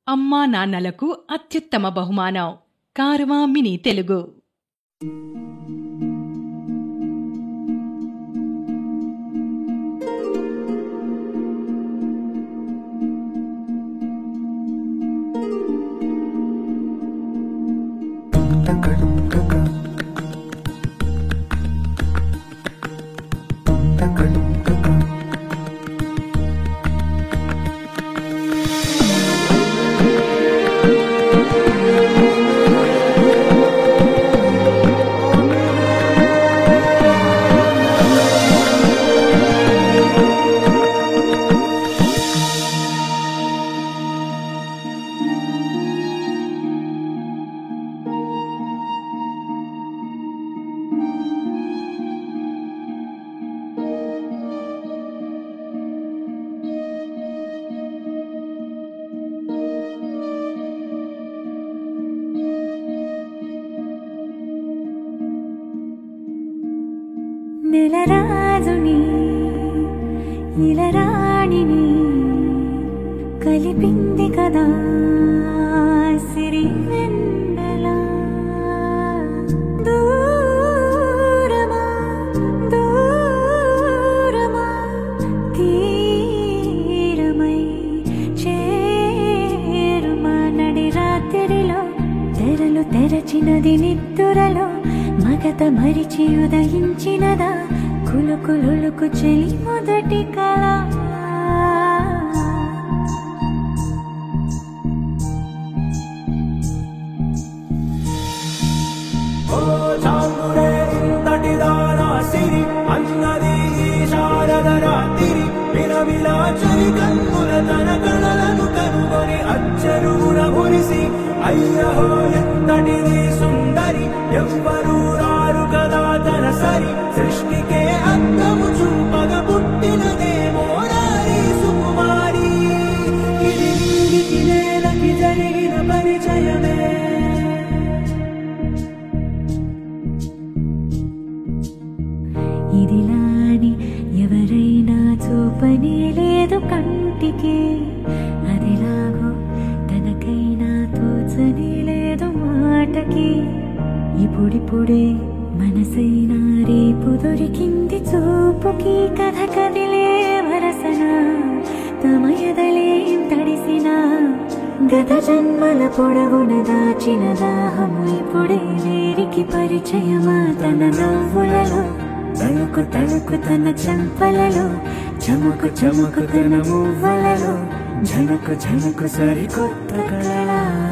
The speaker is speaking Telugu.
అమ్మా నాన్నలకు అత్యుత్తమ బహుమానం కారవా మినీ తెలుగు నెలరాజుని ఇలరాణిని కలిపింది కదా సిరి వెన్నెల దూరమా దూరమా తీరమై చేరుమా నడి రాత్రిలో తెరలు తెరచినది నిద్దురలో మగత మరిచి ఉదయించినదా కులుకులుకు చెలి మొదటి కళ ఓ చాంగుడే ఇంతటిదానా సిరి అన్నది ఈ శారద రాత్రి విలవిలా చలి కన్నుల తన కళలను కనుగొని అచ్చరుగున మురిసి అయ్యహో ఎంతటిది సుందరి ఎవ్వరూ రారు కదా తన సరి సృష్టికే అందము చూపగ పుట్టినదేమో నారీ సుకుమారి ఇది నీకి నేలకి జరిగిన పరిచయమే ఇదిలాని ఎవరైనా చూపనే లేదు కంటికి అదిలాగో తనకైనా తోచనే లేదు మాటకి ఇప్పుడిప్పుడే మనసైనా రేపు దొరికింది చూపుకి కథ కదిలే వరసన తమ ఎదలేం తడిసిన గత జన్మల పొడవున దాచిన దాహము ఇప్పుడే వేరికి పరిచయమా తన నవ్వులలో తణుకు తణుకు తన చెంపలలో చముకు చముకు తన మువ్వలలో జనకు జనకు సరికొత్త కళలా